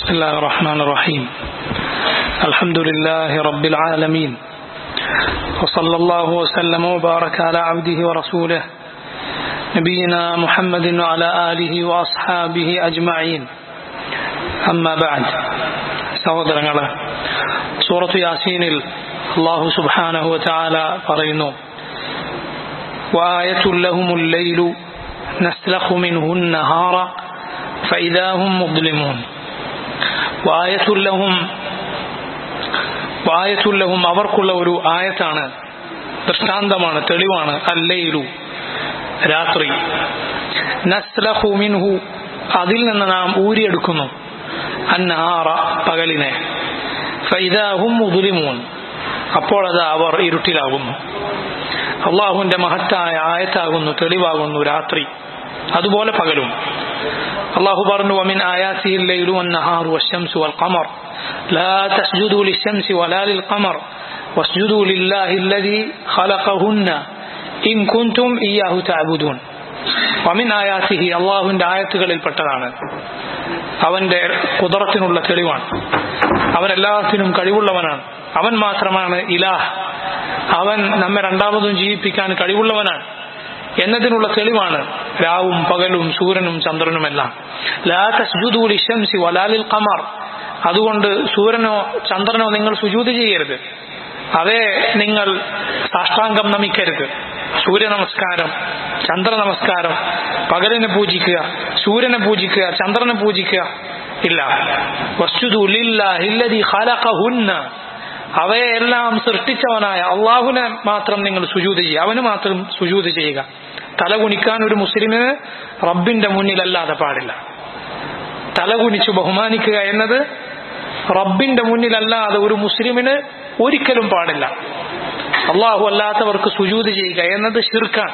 بسم الله الرحمن الرحيم الحمد لله رب العالمين وصلى الله وسلم وبارك على عبده ورسوله نبينا محمد وعلى آله وأصحابه أجمعين أما بعد സഹോദരങ്ങളെ സൂറത്ത് യാസീനിൽ അള്ളാഹു സുബ്ഹാനഹു വതആല പറയുന്നു وآية لهم الليل نسلخ منه النهار فإذا هم مظلمون وآية لهم وآية لهم അവർക്കുള്ള ഒരു ആയത്താണ് ദൃഷ്ടാന്തമാണ് തെളിവാണ് അല്ലയിലു രാത്രി നസ്ലഹു മിൻഹു അതിൽ നിന്ന് നാം ഊരിയെടുക്കുന്നു അന്നാറ പകലിനെ ഫൈദാഹും മുതുലിമൂൻ അപ്പോൾ അത് അവർ ഇരുട്ടിലാകുന്നു അള്ളാഹുവിന്റെ മഹത്തായ ആയത്താകുന്നു തെളിവാകുന്നു രാത്രി അതുപോലെ പകലും അള്ളാഹു പറഞ്ഞു വമിൻ ആയാസിഹി الليل والنهار والشمس والقمر لا تسجدوا للشمس ولا للقمر واسجدوا لله الذي خلقهن إن كنتم إياه تعبدون വമിൻ ആയാസിഹി അള്ളാഹുവിന്റെ ആയത്തുകളിൽ പെട്ടതാണ് അവന്റെ കുതിറത്തിനുള്ള തെളിവാണ് അവൻ എല്ലാത്തിനും കഴിവുള്ളവനാണ് അവൻ മാത്രമാണ് ഇലാഹ് അവൻ നമ്മെ രണ്ടാമതും ജീവിപ്പിക്കാൻ കഴിവുള്ളവനാണ് എന്നതിനുള്ള തെളിവാണ് രാവും പകലും സൂര്യനും ചന്ദ്രനുമെല്ലാം ലാ തസ്ജുദു ലിശംസി വലാലിൽ ഖമർ അതുകൊണ്ട് സൂര്യനോ ചന്ദ്രനോ നിങ്ങൾ സുജൂത് ചെയ്യരുത് അതേ നിങ്ങൾ സാഷ്ടാംഗം നമിക്കരുത് സൂര്യ നമസ്കാരം ചന്ദ്ര നമസ്കാരം പകലിനെ പൂജിക്കുക സൂര്യനെ പൂജിക്കുക ചന്ദ്രനെ പൂജിക്കുക ഇല്ല വസ്തുതു ലില്ലാഹില്ലദി ഖലഖഹുന്ന അവയെല്ലാം സൃഷ്ടിച്ചവനായ അള്ളാഹുനെ മാത്രം നിങ്ങൾ സുജൂത് ചെയ്യുക അവന് മാത്രം സുജൂത് ചെയ്യുക തല കുനിക്കാൻ ഒരു മുസ്ലിമിന് റബ്ബിന്റെ മുന്നിലല്ലാതെ പാടില്ല തല കുനിച്ചു ബഹുമാനിക്കുക എന്നത് റബ്ബിന്റെ മുന്നിലല്ലാതെ ഒരു മുസ്ലിമിന് ഒരിക്കലും പാടില്ല അള്ളാഹു അല്ലാത്തവർക്ക് സുജൂത് ചെയ്യുക എന്നത് ഷിർക്കാണ്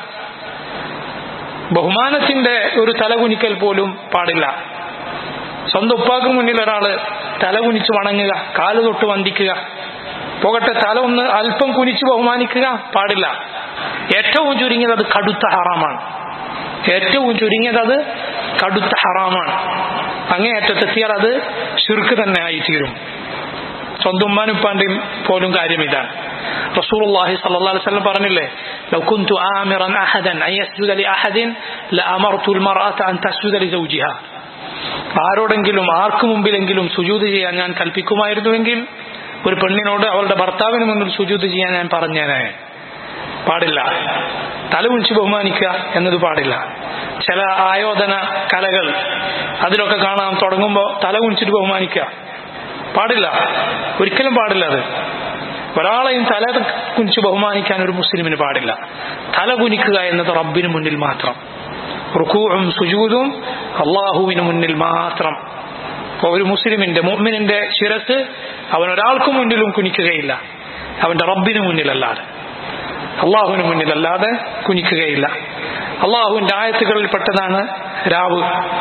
ബഹുമാനത്തിന്റെ ഒരു തലകുനിക്കൽ പോലും പാടില്ല സ്വന്തം ഉപ്പാക്ക് മുന്നിൽ ഒരാള് തല കുനിച്ച് വണങ്ങുക കാല് തൊട്ട് വന്ദിക്കുക പോകട്ടെ തല ഒന്ന് അല്പം കുനിച്ച് ബഹുമാനിക്കുക പാടില്ല ഏറ്റവും ചുരുങ്ങിയത് അത് കടുത്ത ഹറാമാണ് ഏറ്റവും ചുരുങ്ങിയത് അത് കടുത്ത ഹറാമാണ് അങ്ങേയറ്റത്തെത്തിയാൽ അത് ഷിർക്ക് തന്നെ ആയിത്തീരും സ്വന്തം ഉമ്മാനുപ്പാന്റെയും പോലും കാര്യം ഇതാണ് റസൂലുള്ളാഹി സ്വല്ലല്ലാഹു അലൈഹി വസല്ലം പറഞ്ഞില്ലേ ലൗ കുൻതു ആമിറൻ അഹദൻ അൻ യസ്ജുദ ലി അഹദിൻ ലഅമർതു അൽമർഅത അൻ തസ്ജുദ ലി സൗജിഹ ആരോടെങ്കിലും ആർക്കു മുമ്പിലെങ്കിലും സുജൂദ് ചെയ്യാൻ ഞാൻ കൽപ്പിക്കുമായിരുന്നുവെങ്കിൽ ഒരു പെണ്ണിനോട് അവളുടെ ഭർത്താവിന് മുന്നിൽ സുജൂദ് ചെയ്യാൻ ഞാൻ പറഞ്ഞേനെ പാടില്ല തല കുനിച്ച് ബഹുമാനിക്കുക എന്നത് പാടില്ല ചില ആയോധന കലകൾ അതിലൊക്കെ കാണാൻ തുടങ്ങുമ്പോൾ തല കുനിച്ചിട്ട് ബഹുമാനിക്കുക പാടില്ല ഒരിക്കലും പാടില്ല അത് ഒരാളെയും തല കുനിച്ച് ബഹുമാനിക്കാൻ ഒരു മുസ്ലിമിന് പാടില്ല തല കുനിക്കുക എന്നത് റബ്ബിന് മുന്നിൽ മാത്രം റുക്കൂഴും സുജൂതും അള്ളാഹുവിന് മുന്നിൽ മാത്രം ഒരു മുസ്ലിമിന്റെ മുഅ്മിനിന്റെ ശിരസ് അവൻ ഒരാൾക്കു മുന്നിലും കുനിക്കുകയില്ല അവന്റെ റബ്ബിന് മുന്നിലല്ലാതെ അള്ളാഹുവിന് മുന്നിലല്ലാതെ കുനിക്കുകയില്ല അള്ളാഹുവിന്റെ ആയത്തുകളിൽ പെട്ടതാണ് രാവ്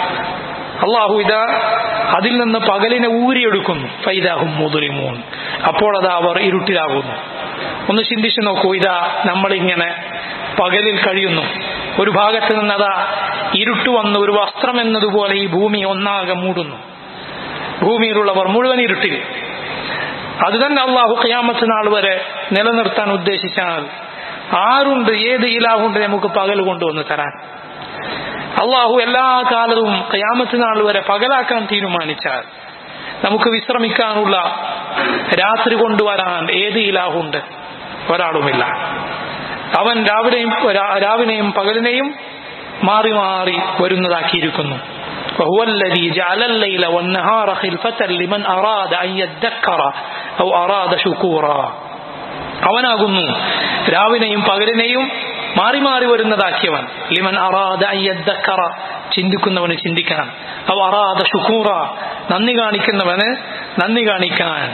അള്ളാഹു ഇതാ അതിൽ നിന്ന് പകലിനെ ഊരിയെടുക്കുന്നു ഫൈദാഹും മുതുലിമൂൻ അപ്പോൾ അത് അവർ ഇരുട്ടിലാകുന്നു ഒന്ന് ചിന്തിച്ചു നോക്കൂ ഇതാ നമ്മളിങ്ങനെ പകലിൽ കഴിയുന്നു ഒരു ഭാഗത്ത് നിന്നതാ ഇരുട്ട് വന്ന് ഒരു വസ്ത്രം എന്നതുപോലെ ഈ ഭൂമി ഒന്നാകെ മൂടുന്നു ഭൂമിയിലുള്ളവർ മുഴുവൻ ഇരുട്ടിൽ അത് തന്നെ അള്ളാഹു ഖിയാമത്ത് നാൾ വരെ നിലനിർത്താൻ ഉദ്ദേശിച്ചാൽ ആരുണ്ട് ഏത് ഇലാഹുണ്ട് നമുക്ക് പകൽ കൊണ്ടുവന്ന് തരാൻ അള്ളാഹു എല്ലാ കാലവും ഖിയാമത്ത് നാൾ വരെ പകലാക്കാൻ തീരുമാനിച്ചാൽ നമുക്ക് വിശ്രമിക്കാനുള്ള രാത്രി കൊണ്ടുവരാൻ ഏത് ഇലാഹുണ്ട് ഒരാളുമില്ല അവൻ രാവിലെയും രാവിനെയും പകലിനെയും മാറി മാറി വരുന്നതാക്കിയിരിക്കുന്നു وهو الذي جعل الليل والنهار خلفة لمن أراد أن يذكر أو أراد شكورا അവനാകുന്നു രാവിനെയും പകലിനെയും മാറി മാറി വരുന്നതാക്കിയവൻ ലിമൻ അറാദ അയ്യദ്ദക്കറ ചിന്തിക്കുന്നവന് ചിന്തിക്കണം അവ അറാദ ഷുക്കൂറ നന്ദി കാണിക്കുന്നവന് നന്ദി കാണിക്കാൻ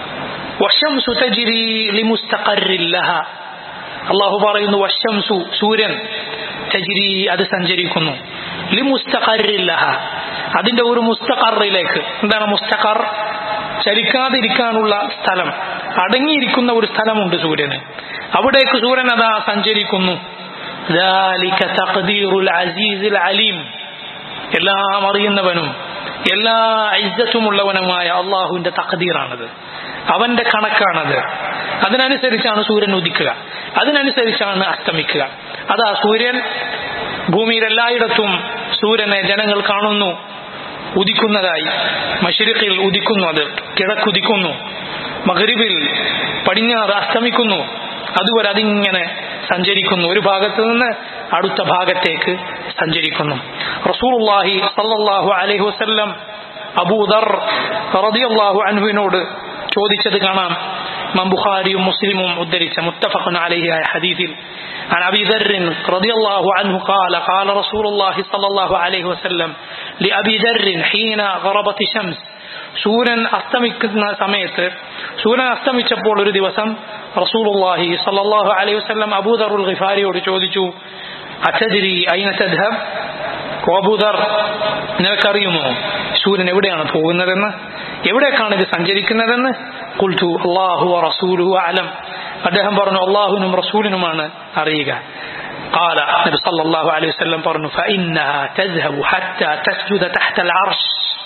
വശംസു തജിരി ലിമുസ്തഖറില്ലഹ അള്ളാഹു പറയുന്നു വശംസു സൂര്യൻ തജിരി അത് സഞ്ചരിക്കുന്നു ലിമുസ്തഖറില്ലഹ അതിന്റെ ഒരു മുസ്തഖറിലേക്ക് എന്താണ് മുസ്തഖർ ചലിക്കാതിരിക്കാനുള്ള സ്ഥലം അടങ്ങിയിരിക്കുന്ന ഒരു സ്ഥലമുണ്ട് സൂര്യന് അവിടേക്ക് സൂര്യൻ അതാ സഞ്ചരിക്കുന്നു ذلك تقدير العزيز العليم എല്ലാം അറിയുന്നവനും എല്ലാ ഐസത്തുമുള്ളവനുമായ അള്ളാഹുവിന്റെ തഖദീറാണത് അവന്റെ കണക്കാണത് അതിനനുസരിച്ചാണ് സൂര്യൻ ഉദിക്കുക അതിനനുസരിച്ചാണ് അസ്തമിക്കുക അതാ സൂര്യൻ ഭൂമിയിൽ എല്ലായിടത്തും സൂര്യനെ ജനങ്ങൾ കാണുന്നു ഉദിക്കുന്നതായി മഷിരിഖിൽ ഉദിക്കുന്നു അത് കിഴക്കുദിക്കുന്നു മകരിബിൽ പടിഞ്ഞാറ് അസ്തമിക്കുന്നു അതുവരെ അതിങ്ങനെ സഞ്ചരിക്കുന്നു ഒരു ഭാഗത്ത് നിന്ന് അടുത്ത ഭാഗത്തേക്ക് സഞ്ചരിക്കുന്നു റസൂലുള്ളാഹി സല്ലല്ലാഹു അലൈഹി വസല്ലം അബൂദർ റളിയല്ലാഹു അൻഹുവിനോട് ചോദിച്ചത് കാണാം ഇമാം ബുഖാരിയും മുസ്ലിമും ഉദ്ധരിച്ച മുത്തഫഖുൻ അലൈഹി ആയ ഹദീസിൽ عن أبي ذر رضي الله عنه قال قال رسول الله صلى الله عليه وسلم لأبي ذر حين غربت الشمس സൂര്യൻ അസ്തമിക്കുന്ന സമയത്ത് സൂര്യൻ അസ്തമിച്ചപ്പോൾ ഒരു ദിവസം റസൂലുള്ളാഹി സല്ലല്ലാഹു അലൈഹി വസല്ലം അബൂദറുൽ ഗിഫാരിയോട് ചോദിച്ചു അച്ചജിരി അയിന തദ്ഹബ് ഓ അബൂദർ നിനക്കറിയുമോ സൂര്യൻ എവിടെയാണ് പോകുന്നതെന്ന് എവിടേക്കാണ് ഇത് സഞ്ചരിക്കുന്നതെന്ന് കുൽത്തു അള്ളാഹു റസൂലു അലം അദ്ദേഹം പറഞ്ഞു അള്ളാഹുവിനും റസൂലിനുമാണ് അറിയുക قال النبي صلى الله عليه وسلم പറഞ്ഞു فإنها تذهب حتى تسجد تحت العرش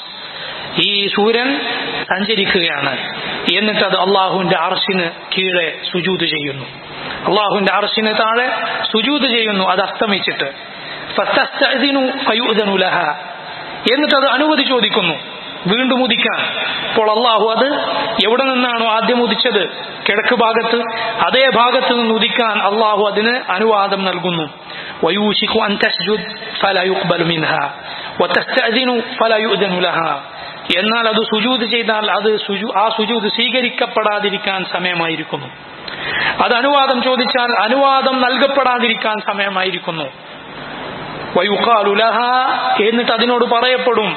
ഈ സൂര്യൻ സഞ്ചരിക്കുകയാണ് എന്നിട്ട് അത് അള്ളാഹുവിന്റെ അർഷിന് കീഴെ സുജൂത് ചെയ്യുന്നു അള്ളാഹുവിന്റെ അർഷിന് താഴെ സുജൂത് ചെയ്യുന്നു അത് അസ്തമിച്ചിട്ട് ഫസ്തസ്തഅ്ദിനു ഫയുഅ്ദനു ലഹ എന്നിട്ട് അത് അനുമതി ചോദിക്കുന്നു വീണ്ടും ഉദിക്കാൻ അപ്പോൾ അള്ളാഹു അത് എവിടെ നിന്നാണോ ആദ്യം ഉദിച്ചത് കിഴക്ക് ഭാഗത്ത് അതേ ഭാഗത്ത് നിന്ന് ഉദിക്കാൻ അള്ളാഹു അതിന് അനുവാദം നൽകുന്നു വയൂശിക്കു അൻ തസ്ജുദ് ഫല യുഖ്ബലു മിൻഹ വതസ്തഅ്ദിനു ഫല യുഅ്ദനു ലഹ എന്നാൽ അത് സുജൂത് ചെയ്താൽ അത് സുജു ആ സുജൂത് സ്വീകരിക്കപ്പെടാതിരിക്കാൻ സമയമായിരിക്കുന്നു അത് അനുവാദം ചോദിച്ചാൽ അനുവാദം നൽകപ്പെടാതിരിക്കാൻ സമയമായിരിക്കുന്നു വയുക്കാലു ലഹ എന്നിട്ട് അതിനോട് പറയപ്പെടും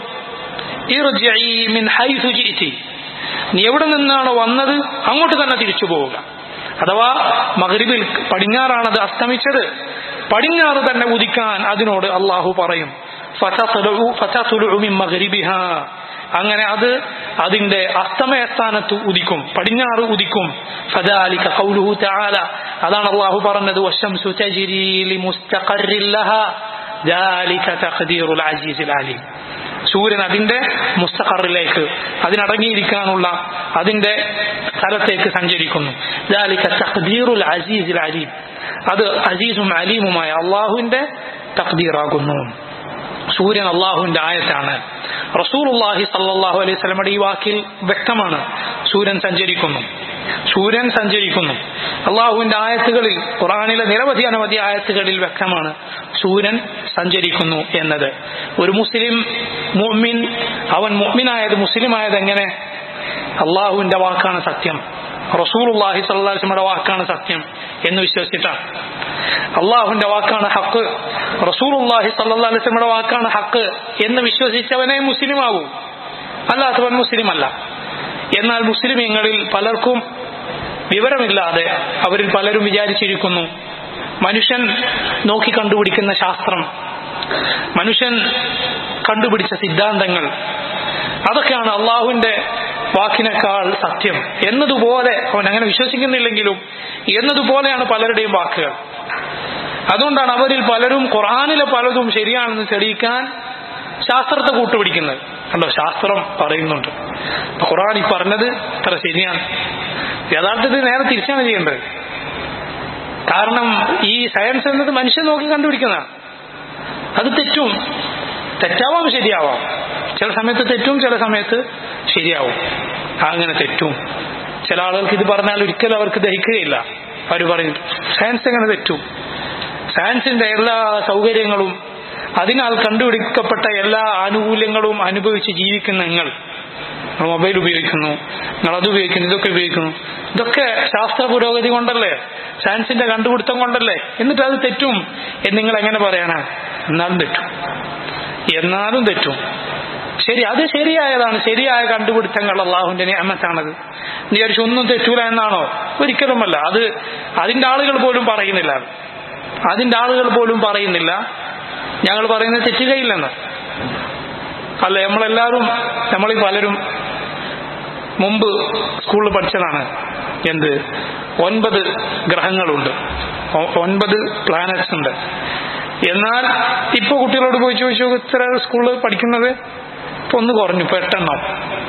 ഇർജിഇ മിൻ ഹൈസു ജിഇതി നീ എവിടെ നിന്നാണോ വന്നത് അങ്ങോട്ട് തന്നെ തിരിച്ചു പോവുക അഥവാ മഗ്രിബിൽ പടിഞ്ഞാറാണത് അസ്തമിച്ചത് പടിഞ്ഞാറ് തന്നെ ഉദിക്കാൻ അതിനോട് അള്ളാഹു പറയും ഫതത്ലഉ ഫതത്ലഉ മിൻ മഗ്രിബിഹാ അങ്ങനെ അത് അതിന്റെ അസ്തമയ സ്ഥാനത്ത് ഉദിക്കും പടിഞ്ഞാറ് ഉദിക്കും ഫദാലിക ഖൗലുഹു തആല അതാണ് അള്ളാഹു പറഞ്ഞത് വശംസു തജ്രി ലിമുസ്തഖറിൻ ലഹാ ذلك تقدير العزيز العليم സൂര്യൻ അതിന്റെ മുസ്തഖറിലേക്ക് അതിനടങ്ങിയിരിക്കാനുള്ള അതിന്റെ സ്ഥലത്തേക്ക് സഞ്ചരിക്കുന്നു ذلك تقدير العزيز العليم അത് അസീസും അലീമുമായ അള്ളാഹുവിന്റെ തഖ്ദീറാകുന്നു സൂര്യൻ അള്ളാഹുവിന്റെ ആയത്താണ് റസൂലുള്ളാഹി സല്ലല്ലാഹു അലൈഹി വസല്ലമയുടെ ഈ വാക്കിൽ വ്യക്തമാണ് സൂര്യൻ സഞ്ചരിക്കുന്നു സൂര്യൻ സഞ്ചരിക്കുന്നു അള്ളാഹുവിന്റെ ആയത്തുകളിൽ ഖുറാനിലെ നിരവധി അനവധി ആയത്തുകളിൽ വ്യക്തമാണ് സൂര്യൻ സഞ്ചരിക്കുന്നു എന്നത് ഒരു മുസ്ലിം മുഅ്മിൻ അവൻ മുഅ്മിനായത് മുസ്ലിമായത് എങ്ങനെ അള്ളാഹുവിന്റെ വാക്കാണ് സത്യം റസൂലുള്ളാഹി സ്വല്ലല്ലാഹു അലൈഹി വസല്ലമയുടെ വാക്കാണ് സത്യം എന്ന് വിശ്വസിച്ചിട്ടാണ് അള്ളാഹുവിന്റെ വാക്കാണ് ഹക്ക് റസൂലുള്ളാഹി സ്വല്ലല്ലാഹു അലൈഹി വസല്ലമയുടെ വാക്കാണ് ഹക്ക് എന്ന് വിശ്വസിച്ചവനെ മുസ്ലിമാകൂ അല്ലാത്തവൻ മുസ്ലിം അല്ല എന്നാൽ മുസ്ലിമീങ്ങളിൽ പലർക്കും വിവരമില്ലാതെ അവരിൽ പലരും വിചാരിച്ചിരിക്കുന്നു മനുഷ്യൻ നോക്കി കണ്ടുപിടിക്കുന്ന ശാസ്ത്രം മനുഷ്യൻ കണ്ടുപിടിച്ച സിദ്ധാന്തങ്ങൾ അതൊക്കെയാണ് അള്ളാഹുവിന്റെ വാക്കിനേക്കാൾ സത്യം എന്നതുപോലെ അവൻ അങ്ങനെ വിശ്വസിക്കുന്നില്ലെങ്കിലും എന്നതുപോലെയാണ് പലരുടെയും വാക്കുകൾ അതുകൊണ്ടാണ് അവരിൽ പലരും ഖുറാനിലെ പലതും ശരിയാണെന്ന് തെളിയിക്കാൻ ശാസ്ത്രത്തെ കൂട്ടുപിടിക്കുന്നത് കണ്ടോ ശാസ്ത്രം പറയുന്നുണ്ട് ഖുറാൻ ഈ പറഞ്ഞത് അത്ര ശരിയാണ് യഥാർത്ഥത്തിൽ നേരെ തിരിച്ചാണ് ചെയ്യേണ്ടത് കാരണം ഈ സയൻസ് എന്നത് മനുഷ്യൻ നോക്കി കണ്ടുപിടിക്കുന്നതാണ് അത് തെറ്റും തെറ്റാവാം ശരിയാവാം ചില സമയത്ത് തെറ്റും ചില സമയത്ത് ശരിയാവും അങ്ങനെ തെറ്റും ചില ആളുകൾക്ക് ഇത് പറഞ്ഞാൽ ഒരിക്കലും അവർക്ക് ദഹിക്കുകയില്ല അവർ പറയും സയൻസ് എങ്ങനെ തെറ്റും സയൻസിന്റെ എല്ലാ സൗകര്യങ്ങളും അതിനാൽ കണ്ടുപിടിക്കപ്പെട്ട എല്ലാ ആനുകൂല്യങ്ങളും അനുഭവിച്ച് ജീവിക്കുന്ന നിങ്ങൾ നിങ്ങൾ മൊബൈൽ ഉപയോഗിക്കുന്നു നിങ്ങൾ അത് ഉപയോഗിക്കുന്നു ഇതൊക്കെ ഉപയോഗിക്കുന്നു ഇതൊക്കെ ശാസ്ത്ര പുരോഗതി കൊണ്ടല്ലേ സയൻസിന്റെ കണ്ടുപിടുത്തം കൊണ്ടല്ലേ എന്നിട്ട് അത് തെറ്റും എന്ന് നിങ്ങൾ എങ്ങനെ പറയാനാ എന്നാലും തെറ്റും എന്നാലും തെറ്റും ശരി അത് ശരിയായതാണ് ശരിയായ കണ്ടുപിടുത്തങ്ങൾ അള്ളാഹുവിന്റെ നിയമത്താണത് നീ വിചാരിച്ചു ഒന്നും തെറ്റൂല എന്നാണോ ഒരിക്കലുമല്ല അത് അതിന്റെ ആളുകൾ പോലും പറയുന്നില്ല അതിന്റെ ആളുകൾ പോലും പറയുന്നില്ല ഞങ്ങൾ പറയുന്നത് തെറ്റുകയില്ലെന്ന് അല്ല നമ്മളെല്ലാവരും നമ്മളീ പലരും മുമ്പ് സ്കൂളിൽ പഠിച്ചതാണ് എന്ത് ഒൻപത് ഗ്രഹങ്ങളുണ്ട് ഒ- ഒൻപത് പ്ലാനറ്റ്സ് ഉണ്ട് എന്നാൽ ഇപ്പൊ കുട്ടികളോട് പോയി ചോദിച്ചു ഇത്ര സ്കൂളിൽ പഠിക്കുന്നത് ഇപ്പൊ ഒന്ന് കുറഞ്ഞു ഇപ്പൊ എട്ടെണ്ണം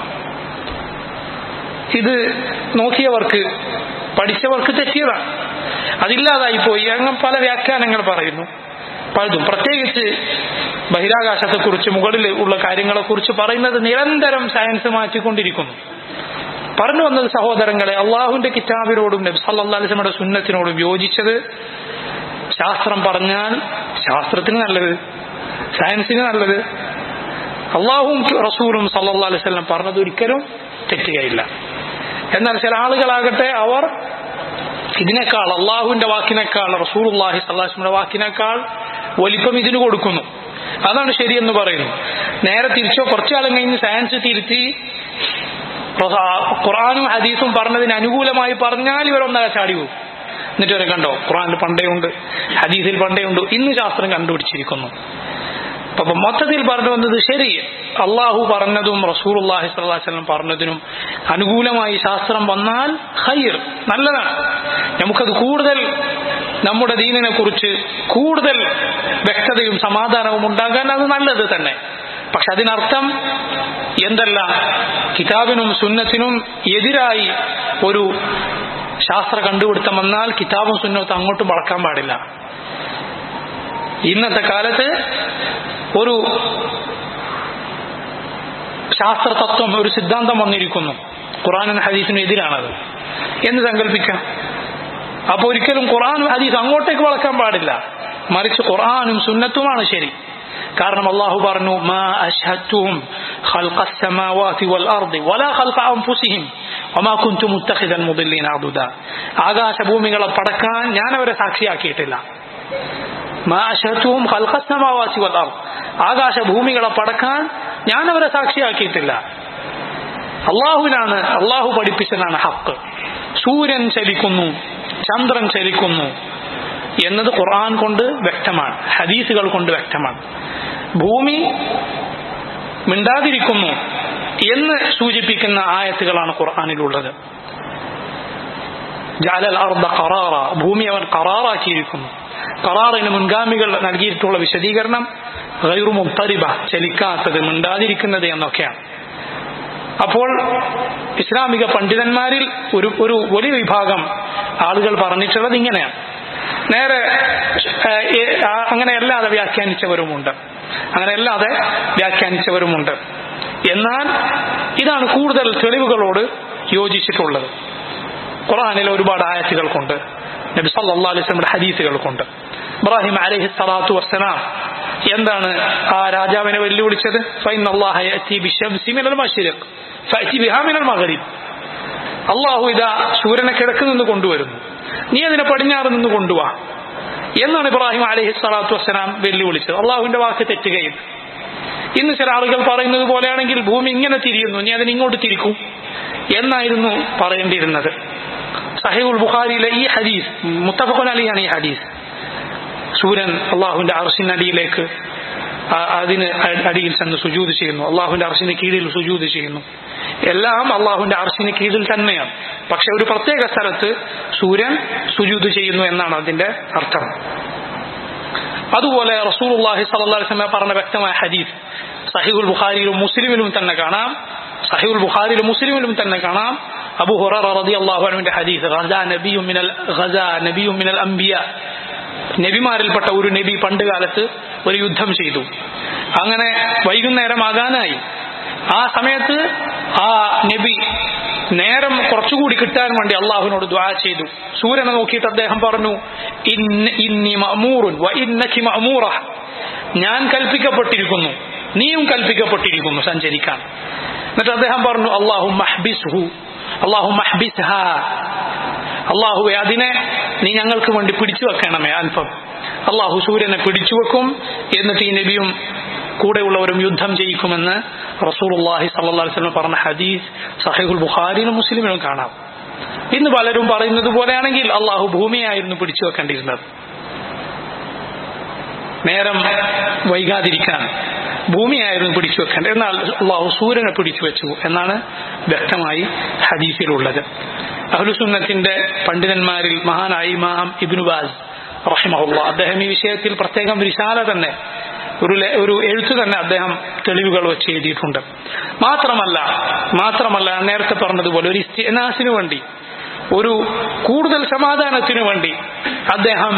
ഇത് നോക്കിയവർക്ക് പഠിച്ചവർക്ക് തെറ്റിയതാണ് അതില്ലാതായി പോയി അങ്ങനെ പല വ്യാഖ്യാനങ്ങൾ പറയുന്നു പലതും പ്രത്യേകിച്ച് ബഹിരാകാശത്തെക്കുറിച്ച് മുകളിൽ ഉള്ള കാര്യങ്ങളെക്കുറിച്ച് പറയുന്നത് നിരന്തരം സയൻസ് മാറ്റിക്കൊണ്ടിരിക്കുന്നു പറഞ്ഞു വന്നത് സഹോദരങ്ങളെ അള്ളാഹുവിന്റെ കിതാബിനോടും നബി സല്ലല്ലാഹു അലൈഹി വസല്ലമയുടെ സുന്നത്തിനോടും യോജിച്ചത് ശാസ്ത്രം പറഞ്ഞാൽ ശാസ്ത്രത്തിന് നല്ലത് സയൻസിന് നല്ലത് അള്ളാഹും റസൂലും സല്ലല്ലാഹു അലൈഹി വസല്ലം പറഞ്ഞത് ഒരിക്കലും തെറ്റുകയില്ല എന്നാൽ ചില ആളുകളാകട്ടെ അവർ ഇതിനേക്കാൾ അള്ളാഹുവിന്റെ വാക്കിനേക്കാൾ റസൂലുള്ളാഹി സല്ലാസ്മിന്റെ വാക്കിനേക്കാൾ വലിപ്പം ഇതിന് കൊടുക്കുന്നു അതാണ് ശരിയെന്ന് പറയുന്നു നേരെ തിരിച്ചോ കുറച്ചാളും കഴിഞ്ഞ് സയൻസ് തിരുത്തി ഖുറാനും ഹദീസും പറഞ്ഞതിന് അനുകൂലമായി പറഞ്ഞാൽ ഇവരൊന്നര ചാടി പോകും എന്നിട്ട് വരെ കണ്ടോ ഖുറാനിൽ പണ്ടേ ഉണ്ട് ഹദീസിൽ പണ്ടേ ഉണ്ട് ഇന്ന് ശാസ്ത്രം കണ്ടുപിടിച്ചിരിക്കുന്നു അപ്പൊ മൊത്തത്തിൽ പറഞ്ഞു വന്നത് ശരി അള്ളാഹു പറഞ്ഞതും റസൂർല്ലാഹി സ്വല്ലം പറഞ്ഞതിനും അനുകൂലമായി ശാസ്ത്രം വന്നാൽ ഹൈർ നല്ലതാണ് നമുക്കത് കൂടുതൽ നമ്മുടെ ദീനിനെ കുറിച്ച് കൂടുതൽ വ്യക്തതയും സമാധാനവും ഉണ്ടാകാൻ അത് നല്ലത് തന്നെ പക്ഷെ അതിനർത്ഥം എന്തല്ല കിതാബിനും സുന്നത്തിനും എതിരായി ഒരു ശാസ്ത്ര കണ്ടുപിടുത്തം വന്നാൽ കിതാബും സുന്നത്തും അങ്ങോട്ടും വളക്കാൻ പാടില്ല ഇന്നത്തെ കാലത്ത് ഒരു ശാസ്ത്രതത്വം ഒരു സിദ്ധാന്തം വന്നിരിക്കുന്നു ഖുറാനും ഹദീസിനും എതിരാണത് എന്ന് സങ്കല്പിക്കാം അപ്പൊ ഒരിക്കലും ഖുറാനും ഹദീസ് അങ്ങോട്ടേക്ക് വളക്കാൻ പാടില്ല മറിച്ച് ഖുറാനും സുന്നത്തുമാണ് ശരി കാരണം അള്ളാഹു പറഞ്ഞു മാ അഷ്ഹത്തുഹും خلق السماوات والأرض ولا خلق أنفسهم وما كنت متخذا المضلين عضدا ആകാശ ഭൂമികളെ പടക്കാൻ ഞാൻ അവരെ സാക്ഷിയാക്കിയിട്ടില്ല മാശത്തും ഹൽക്കസ്നമാവാസി വല്ലാർ ആകാശ ഭൂമികളെ പടക്കാൻ ഞാൻ അവരെ സാക്ഷിയാക്കിയിട്ടില്ല അള്ളാഹുവിനാണ് അള്ളാഹു പഠിപ്പിച്ചതാണ് ഹക്ക് സൂര്യൻ ചലിക്കുന്നു ചന്ദ്രൻ ചലിക്കുന്നു എന്നത് ഖുർആൻ കൊണ്ട് വ്യക്തമാണ് ഹദീസുകൾ കൊണ്ട് വ്യക്തമാണ് ഭൂമി മിണ്ടാതിരിക്കുന്നു എന്ന് സൂചിപ്പിക്കുന്ന ആയത്തുകളാണ് ഖുർആാനിലുള്ളത് ജാലൽ അർദ കറാറ ഭൂമി അവൻ കറാറാക്കിയിരിക്കുന്നു കറാറിന് മുൻഗാമികൾ നൽകിയിട്ടുള്ള വിശദീകരണം ഗൈറു മുത്തരിബ ചലിക്കാത്തത് മിണ്ടാതിരിക്കുന്നത് എന്നൊക്കെയാണ് അപ്പോൾ ഇസ്ലാമിക പണ്ഡിതന്മാരിൽ ഒരു ഒരു വലിയ വിഭാഗം ആളുകൾ പറഞ്ഞിട്ടുള്ളത് ഇങ്ങനെയാണ് നേരെ അങ്ങനെ അല്ലാതെ വ്യാഖ്യാനിച്ചവരുമുണ്ട് അങ്ങനെ അല്ലാതെ വ്യാഖ്യാനിച്ചവരുമുണ്ട് എന്നാൽ ഇതാണ് കൂടുതൽ തെളിവുകളോട് യോജിച്ചിട്ടുള്ളത് ഖുറാനിലെ ഒരുപാട് ആയത്തുകൾ കൊണ്ട് നബി സല്ലല്ലാഹു അലൈഹി വസല്ലമയുടെ ഹദീസുകൾ കൊണ്ട് ഇബ്രാഹിം അലൈഹി സ്വലാത്തു വസ്സലാം എന്താണ് ആ രാജാവിനെ വെല്ലുവിളിച്ചത് ഫൈനല്ലാഹ യഅതി ബിശംസി മിനൽ മശ്രിഖ് ഫഅതി ബിഹാ മിനൽ മഗ്രിബ് അള്ളാഹു ഇതാ സൂര്യനെ കിഴക്ക് നിന്ന് കൊണ്ടുവരുന്നു നീ അതിനെ പടിഞ്ഞാറ് നിന്ന് കൊണ്ടുവാ എന്നാണ് ഇബ്രാഹിം അലൈഹി സ്വലാത്തു വസ്സലാം വെല്ലുവിളിച്ചത് അള്ളാഹുവിന്റെ വാക്ക് തെറ്റുകയും ഇന്ന് ചില ആളുകൾ പറയുന്നത് പോലെയാണെങ്കിൽ ഭൂമി ഇങ്ങനെ തിരിയുന്നു നീ അതിനെ ഇങ്ങോട്ട് തിരിക്കും എന്നായിരുന്നു പറയേണ്ടിയിരുന്നത് സഹീബുൽ ബുഖാരിയിലെ ഈ ഹദീസ് മുത്തഫഖുൻ അലിയാണ് ഈ ഹദീസ് സൂര്യൻ അള്ളാഹുവിന്റെ അർഷിനടിയിലേക്ക് അതിന് അടിയിൽ ചെന്ന് സുജൂത് ചെയ്യുന്നു അള്ളാഹുവിന്റെ അർഷിന് കീഴിൽ സുജൂത് ചെയ്യുന്നു എല്ലാം അള്ളാഹുവിന്റെ അർഷിന് കീഴിൽ തന്നെയാണ് പക്ഷെ ഒരു പ്രത്യേക സ്ഥലത്ത് സൂര്യൻ സുജൂത് ചെയ്യുന്നു എന്നാണ് അതിന്റെ അർത്ഥം അതുപോലെ റസൂലുള്ളാഹി സ്വല്ലല്ലാഹു അലൈഹി വസല്ലം പറഞ്ഞ വ്യക്തമായ ഹദീസ് സഹീഹുൽ ബുഖാരിയിലും മുസ്ലിമിലും തന്നെ കാണാം സഹീഹുൽ ബുഖാരിയിലും മുസ്ലിമിലും തന്നെ കാണാം അബു ഹുററ റളിയല്ലാഹു അൻഹുവിന്റെ ഹദീസ് ഗസാ നബിയും മിനൽ ഗസാ നബിയും മിനൽ അംബിയ നബിമാരിൽപ്പെട്ട ഒരു നബി പണ്ട് കാലത്ത് ഒരു യുദ്ധം ചെയ്തു അങ്ങനെ വൈകുന്നേരമാകാനായി ആ സമയത്ത് ആ നബി നേരം കുറച്ചുകൂടി കിട്ടാൻ വേണ്ടി അള്ളാഹുവിനോട് ദ്വാ ചെയ്തു സൂര്യനെ നോക്കിയിട്ട് അദ്ദേഹം പറഞ്ഞു ഇന്നി മഅമൂറുൻ വ ഇന്നക്കി മഅമൂറ ഞാൻ കൽപ്പിക്കപ്പെട്ടിരിക്കുന്നു നീയും കൽപ്പിക്കപ്പെട്ടിരിക്കുന്നു സഞ്ചരിക്കാൻ എന്നിട്ട് അദ്ദേഹം പറഞ്ഞു അള്ളാഹു മഹ്ബിസ്ഹു അള്ളാഹു മഹ്ബിസ്ഹ അള്ളാഹുവെ അതിനെ നീ ഞങ്ങൾക്ക് വേണ്ടി പിടിച്ചു വെക്കണമേ അല്പം അള്ളാഹു സൂര്യനെ പിടിച്ചു വെക്കും എന്നിട്ട് ഈ നബിയും കൂടെയുള്ളവരും യുദ്ധം ചെയ്യിക്കുമെന്ന് റസൂലുള്ളാഹി സല്ലല്ലാഹു അലൈഹി വസല്ലം പറഞ്ഞ ഹദീസ് സഹീഹുൽ ബുഖാരിയിലും മുസ്ലിമിലും കാണാം ഇന്ന് പലരും പറയുന്നത് പോലെയാണെങ്കിൽ അള്ളാഹു ഭൂമിയായിരുന്നു പിടിച്ചു വെക്കേണ്ടിയിരുന്നത് നേരം വൈകാതിരിക്കാൻ ഭൂമിയായിരുന്നു പിടിച്ചു വെക്കേണ്ടത് എന്നാൽ അള്ളാഹു സൂര്യനെ പിടിച്ചു വെച്ചു എന്നാണ് വ്യക്തമായി ഹദീസിലുള്ളത് അഹ്ലുസുന്നത്തിന്റെ പണ്ഡിതന്മാരിൽ മഹാനായ ഇമാം ഇബ്നു ബാസ് റഹിമഹുല്ല അദ്ദേഹം ഈ വിഷയത്തിൽ പ്രത്യേകം വിശാല തന്നെ ഒരു ലെ- ഒരു എഴുത്ത് തന്നെ അദ്ദേഹം തെളിവുകൾ വെച്ച് എഴുതിയിട്ടുണ്ട് മാത്രമല്ല മാത്രമല്ല ഞാൻ നേരത്തെ പറഞ്ഞതുപോലെ ഒരു ഇസ്തിനാസിന് വേണ്ടി ഒരു കൂടുതൽ സമാധാനത്തിനു വേണ്ടി അദ്ദേഹം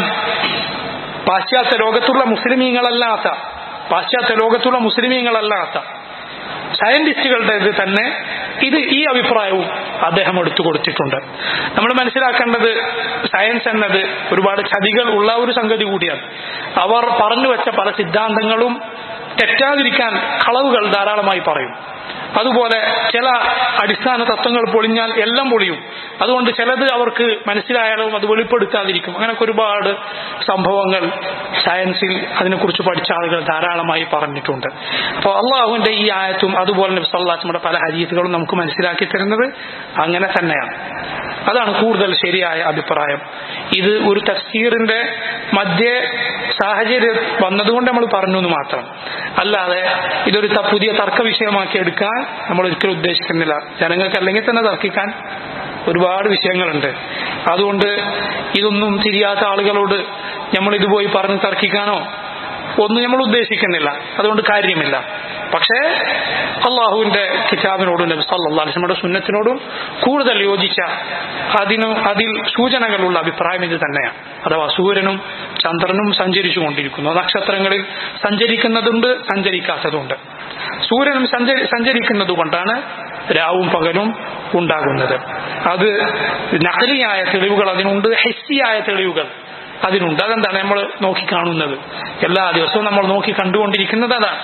പാശ്ചാത്യ ലോകത്തുള്ള മുസ്ലിമീങ്ങളല്ലാത്ത പാശ്ചാത്യ ലോകത്തുള്ള മുസ്ലിമീങ്ങളല്ലാത്ത സയന്റിസ്റ്റുകളുടേത് തന്നെ ഇത് ഈ അഭിപ്രായവും അദ്ദേഹം എടുത്തു കൊടുത്തിട്ടുണ്ട് നമ്മൾ മനസ്സിലാക്കേണ്ടത് സയൻസ് എന്നത് ഒരുപാട് ചതികൾ ഉള്ള ഒരു സംഗതി കൂടിയാണ് അവർ പറഞ്ഞു വെച്ച പല സിദ്ധാന്തങ്ങളും തെറ്റാതിരിക്കാൻ കളവുകൾ ധാരാളമായി പറയും അതുപോലെ ചില അടിസ്ഥാന തത്വങ്ങൾ പൊളിഞ്ഞാൽ എല്ലാം പൊളിയും അതുകൊണ്ട് ചിലത് അവർക്ക് മനസ്സിലായാലും അത് വെളിപ്പെടുത്താതിരിക്കും അങ്ങനെയൊക്കെ ഒരുപാട് സംഭവങ്ങൾ സയൻസിൽ അതിനെക്കുറിച്ച് പഠിച്ച ആളുകൾ ധാരാളമായി പറഞ്ഞിട്ടുണ്ട് അപ്പോൾ അള്ളാഹുവിന്റെ ഈ ആയത്തും അതുപോലെ നബി സല്ലാസ്മയുടെ പല ഹരീത്തുകളും നമുക്ക് മനസ്സിലാക്കി തരുന്നത് അങ്ങനെ തന്നെയാണ് അതാണ് കൂടുതൽ ശരിയായ അഭിപ്രായം ഇത് ഒരു തഫ്സീറിന്റെ മധ്യ സാഹചര്യം വന്നതുകൊണ്ട് നമ്മൾ പറഞ്ഞു എന്ന് മാത്രം അല്ലാതെ ഇതൊരു ത- പുതിയ തർക്ക വിഷയമാക്കി എടുക്കാൻ നമ്മൾ ഒരിക്കലും ഉദ്ദേശിക്കുന്നില്ല ജനങ്ങൾക്ക് അല്ലെങ്കിൽ തന്നെ തർക്കിക്കാൻ ഒരുപാട് വിഷയങ്ങളുണ്ട് അതുകൊണ്ട് ഇതൊന്നും തിരിയാത്ത ആളുകളോട് നമ്മൾ ഇത് പോയി പറഞ്ഞ് തർക്കിക്കാനോ ഒന്നും നമ്മൾ ഉദ്ദേശിക്കുന്നില്ല അതുകൊണ്ട് കാര്യമില്ല പക്ഷേ അള്ളാഹുവിന്റെ കിതാബിനോടും നബി സല്ലല്ലാഹു അലൈഹി വസല്ലമയുടെ സുന്നത്തിനോടും കൂടുതൽ യോജിച്ച അതിന് അതിൽ സൂചനകളുള്ള അഭിപ്രായം ഇത് തന്നെയാണ് അഥവാ സൂര്യനും ചന്ദ്രനും സഞ്ചരിച്ചു കൊണ്ടിരിക്കുന്നു നക്ഷത്രങ്ങളിൽ സഞ്ചരിക്കുന്നതുണ്ട് സഞ്ചരിക്കാത്തതുണ്ട് സൂര്യനും സഞ്ചരി സഞ്ചരിക്കുന്നത് കൊണ്ടാണ് രാവും പകലും ഉണ്ടാകുന്നത് അത് നകലിയായ തെളിവുകൾ അതിനുണ്ട് ഹെസ്സിയായ തെളിവുകൾ അതിനുണ്ട് അതെന്താണ് നമ്മൾ നോക്കി കാണുന്നത് എല്ലാ ദിവസവും നമ്മൾ നോക്കി കണ്ടുകൊണ്ടിരിക്കുന്നത് അതാണ്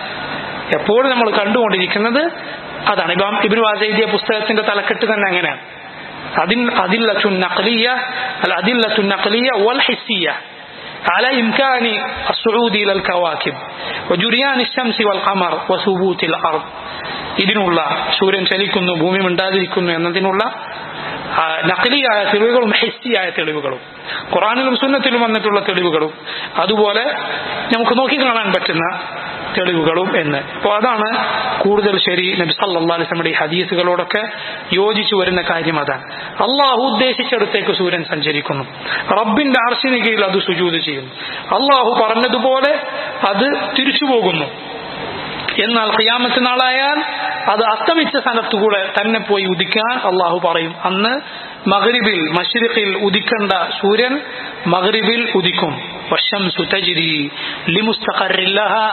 എപ്പോഴും നമ്മൾ കണ്ടുകൊണ്ടിരിക്കുന്നത് അതാണ് ഇപ്പം ഇബിന് വാജ എഴുതിയ പുസ്തകത്തിന്റെ തലക്കെട്ട് തന്നെ അങ്ങനെയാണ് അതിൽ അതില്ലത്തു നഖലിയ അല്ല അതില്ലത്തു നഖലിയ വൽ ഹിസ്സിയ على إمكان الصعود إلى الكواكب وجريان الشمس والقمر وثبوت الأرض ഇതിനുള്ള സൂര്യൻ ചലിക്കുന്നു ഭൂമി മിണ്ടാതിരിക്കുന്നു എന്നതിനുള്ള ആ, നഖലിയായ തെളിവുകളും ഹെസ്സിയായ തെളിവുകളും ഖുറാനിലും സുന്നത്തിലും വന്നിട്ടുള്ള തെളിവുകളും അതുപോലെ നമുക്ക് നോക്കിക്കാണാൻ പറ്റുന്ന തെളിവുകളും എന്ന് അപ്പോൾ അതാണ് കൂടുതൽ ശരി നബി സല്ലല്ലാഹു അലൈഹി വസല്ലമയുടെ ഈ ഹദീസുകളോടൊക്കെ യോജിച്ചു വരുന്ന കാര്യം അതാണ് അള്ളാഹു ഉദ്ദേശിച്ചിടത്തേക്ക് സൂര്യൻ സഞ്ചരിക്കുന്നു റബ്ബിന്റെ അർശിന് കീഴിൽ അത് സുജൂത് ചെയ്യുന്നു അള്ളാഹു പറഞ്ഞതുപോലെ അത് തിരിച്ചു പോകുന്നു എന്നാൽ ഖിയാമത്ത് നാളായാൽ അത് അസ്തമിച്ച സ്ഥലത്തുകൂടെ തന്നെ പോയി ഉദിക്കാൻ അള്ളാഹു പറയും അന്ന് മഗ്രിബിൽ മഷ്രിഖിൽ ഉദിക്കേണ്ട സൂര്യൻ മഗ്രിബിൽ ഉദിക്കും والشمس تجري لمستقر لها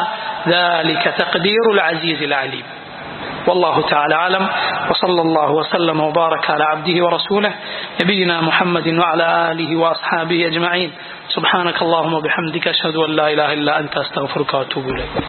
ذلك تقدير العزيز العليم والله تعالى أعلم وصلى الله وسلم وبارك على عبده ورسوله نبينا محمد وعلى آله وأصحابه أجمعين سبحانك اللهم وبحمدك أشهد أن لا إله إلا أنت أستغفرك وأتوب إليك